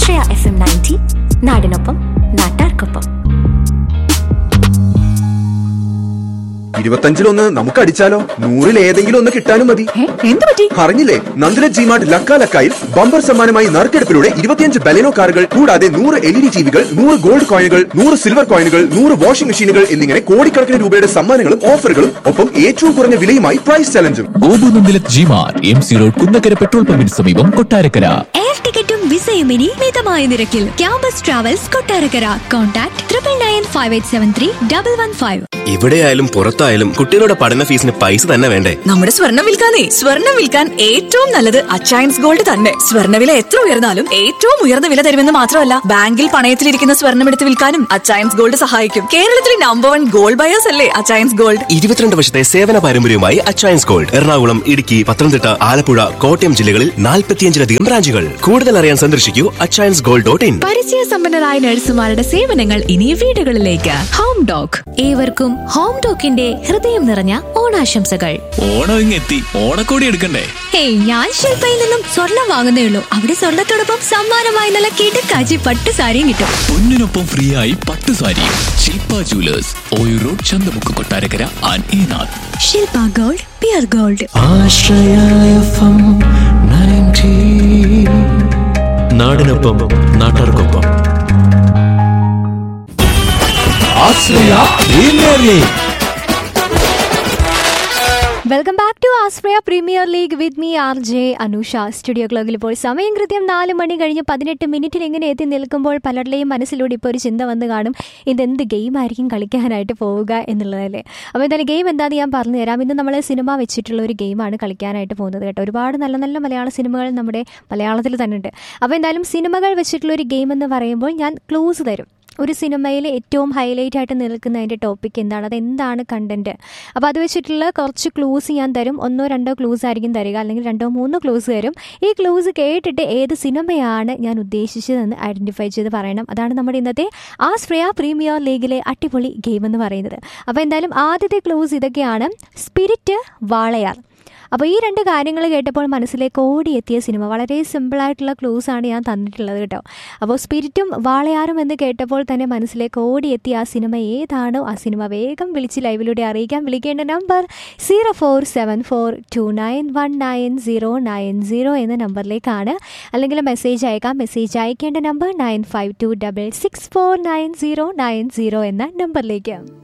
ആശ്രയ F M ninety നാടിനൊപ്പം നാട്ടാർക്കൊപ്പം ഇരുപത്തഞ്ചിലൊന്ന് നമുക്ക് അടിച്ചാലോ നൂറിൽ ഏതെങ്കിലും ഒന്ന് കിട്ടാനും മതി എന്ത് പറ്റി അറിഞ്ഞില്ലേ നന്ദില ജിമാർട്ട് ലക്ക ലക്കായിൽ ബമ്പർ സമ്മാനമായി നറുക്കെടുപ്പിലൂടെ ഇരുപത്തിയഞ്ച് ബലെനോ കാറുകൾ കൂടാതെ നൂറ് എൽ ഇ ഡി ടിവികൾ നൂറ് ഗോൾഡ് കോയിനുകൾ നൂറ് സിൽവർ കോയിനുകൾ നൂറ് വാഷിംഗ് മെഷീനുകൾ എന്നിങ്ങനെ കോടിക്കണക്കിന് രൂപയുടെ സമ്മാനങ്ങളും ഓഫറുകളും ഒപ്പം ഏറ്റവും കുറഞ്ഞ വിലയുമായി പ്രൈസ് ചലഞ്ചും ഗോപു നന്ദിലത് ജിമാർ M C road Kunnakkara petrol പമ്പിന് സമീപം കൊട്ടാരക്കര എയർ ടിക്കറ്റും വിസയും ഇനി മിതമായ നിരക്കിൽ campus travels Kottarakkara contact triple nine five eight seven three double one five ഇവിടെയായാലും പുറത്തായാലും കുട്ടികളുടെ പഠന ഫീസിന് പൈസ തന്നെ വേണ്ടേ നമ്മുടെ സ്വർണം വിൽക്കാനേ സ്വർണം വിൽക്കാൻ ഏറ്റവും നല്ലത് അച്ചയൻസ് ഗോൾഡ് തന്നെ സ്വർണ്ണവില എത്ര ഉയർന്നാലും ഏറ്റവും ഉയർന്ന വില തരുമെന്ന് മാത്രമല്ല ബാങ്കിൽ പണയത്തിലിരിക്കുന്ന സ്വർണം എടുത്ത് വിൽക്കാനും അച്ചയൻസ് ഗോൾഡ് സഹായിക്കും കേരളത്തിലെ നമ്പർ വൺ ഗോൾഡ് ബയേഴ്സ് അല്ലേ അച്ചയൻസ് ഗോൾഡ് ഇരുപത്തിരണ്ട് വർഷത്തെ സേവന പാരമ്പര്യവുമായി അച്ചയൻസ് ഗോൾഡ് എറണാകുളം ഇടുക്കി പത്തനംതിട്ട ആലപ്പുഴ കോട്ടയം ജില്ലകളിൽ നാൽപ്പത്തിയഞ്ചിലധികം ബ്രാഞ്ചുകൾ കൂടുതൽ അറിയാൻ സന്ദർശിക്കൂ അച്ചയൻസ് ഗോൾഡ് ഡോട്ട് ഇൻ പരിചയ സമ്പന്നരായ നഴ്സുമാരുടെ സേവനങ്ങൾ ഇനി വീടുകളിലേക്ക് ഹോം ഡോഗ് ഏവർക്കും ഹോം ടോക്കിന്റെ ഹൃദയം നിറഞ്ഞ ഓണാശംസകൾ ഓണം ഇങ്ങെത്തി ഓണക്കോടി എടുക്കണ്ടേ ഹേയ് ഞാൻ ശില്പയിൽ നിന്നും സ്വർണം വാങ്ങുന്നേ ഉള്ളൂ അവിടെ സ്വർണത്തോടൊപ്പം സമ്മാനമായി നല്ല കിടക്കാച്ചി പട്ട് സാരിയും കിട്ടും പൊന്നിനൊപ്പം ഫ്രീ ആയി പട്ടു സാരി ശില്പ ജുവലേഴ്സ് ഓയു road Chanthamukku Kottarakkara and Enath Shilpa gold പിയർ ഗോൾഡ് ആശ്രയ എഫ്എം 90. നാടിനൊപ്പം നാട്ടാർക്കൊപ്പം welcome back to Ashraya premier league with me R J Anusha studio ക്ലോക്കിൽ ഇപ്പോൾ സമയം കൃത്യം നാല് മണി കഴിഞ്ഞ് പതിനെട്ട് മിനിറ്റിൽ ഇങ്ങനെ എത്തി നിൽക്കുമ്പോൾ പലരുടെയും മനസ്സിലൂടെ ഇപ്പോൾ ഒരു ചിന്ത വന്ന് കാണും ഇതെന്ത് ഗെയിം ആയിരിക്കും കളിക്കാനായിട്ട് പോവുക എന്നുള്ളതല്ലേ അപ്പോൾ എന്തായാലും ഗെയിം എന്താണെന്ന് ഞാൻ പറഞ്ഞു തരാം ഇന്ന് നമ്മൾ സിനിമ വെച്ചിട്ടുള്ള ഒരു ഗെയിമാണ് കളിക്കാനായിട്ട് പോകുന്നത് കേട്ടോ ഒരുപാട് നല്ല നല്ല മലയാള സിനിമകൾ നമ്മുടെ മലയാളത്തിൽ തന്നെ ഉണ്ട് അപ്പോൾ എന്തായാലും സിനിമകൾ വെച്ചിട്ടുള്ള ഒരു ഗെയിം എന്ന് പറയുമ്പോൾ ഞാൻ ക്ലൂസ് തരും ഒരു സിനിമയിൽ ഏറ്റവും ഹൈലൈറ്റ് ആയിട്ട് നിൽക്കുന്ന അതിൻ്റെ ടോപ്പിക് എന്താണ് അത് എന്താണ് കണ്ടന്റ് അപ്പോൾ അത് വെച്ചിട്ടുള്ള കുറച്ച് ക്ലൂസ് ഞാൻ തരും ഒന്നോ രണ്ടോ ക്ലൂസ് ആയിരിക്കും തരിക അല്ലെങ്കിൽ രണ്ടോ മൂന്നോ ക്ലൂസ് തരും ഈ ക്ലൂസ് കേട്ടിട്ട് ഏത് സിനിമയാണ് ഞാൻ ഉദ്ദേശിച്ചതെന്ന് ഐഡൻറ്റിഫൈ ചെയ്ത് പറയണം അതാണ് നമ്മുടെ ഇന്നത്തെ ആ സ്പ്രിയ പ്രീമിയർ ലീഗിലെ അടിപൊളി ഗെയിം എന്ന് പറയുന്നത് അപ്പോൾ എന്തായാലും ആദ്യത്തെ ക്ലൂസ് ഇതൊക്കെയാണ് സ്പിരിറ്റ് വാളയാർ അപ്പോൾ ഈ രണ്ട് കാര്യങ്ങൾ കേട്ടപ്പോൾ മനസ്സിലേക്ക് ഓടിയെത്തിയ സിനിമ വളരെ സിമ്പിളായിട്ടുള്ള ക്ലൂസ് ആണ് ഞാൻ തന്നിട്ടുള്ളത് കേട്ടോ അപ്പോൾ സ്പിരിറ്റും വാളയാറും എന്ന് കേട്ടപ്പോൾ തന്നെ മനസ്സിലേക്ക് ഓടിയെത്തിയ ആ സിനിമ ഏതാണോ ആ സിനിമ വേഗം വിളിച്ച് ലൈവിലൂടെ അറിയിക്കാൻ വിളിക്കേണ്ട number zero four seven four two nine one nine zero nine zero എന്ന നമ്പറിലേക്കാണ് അല്ലെങ്കിൽ മെസ്സേജ് അയക്കാം മെസ്സേജ് അയക്കേണ്ട number nine five two double six four nine zero nine zero എന്ന നമ്പറിലേക്ക്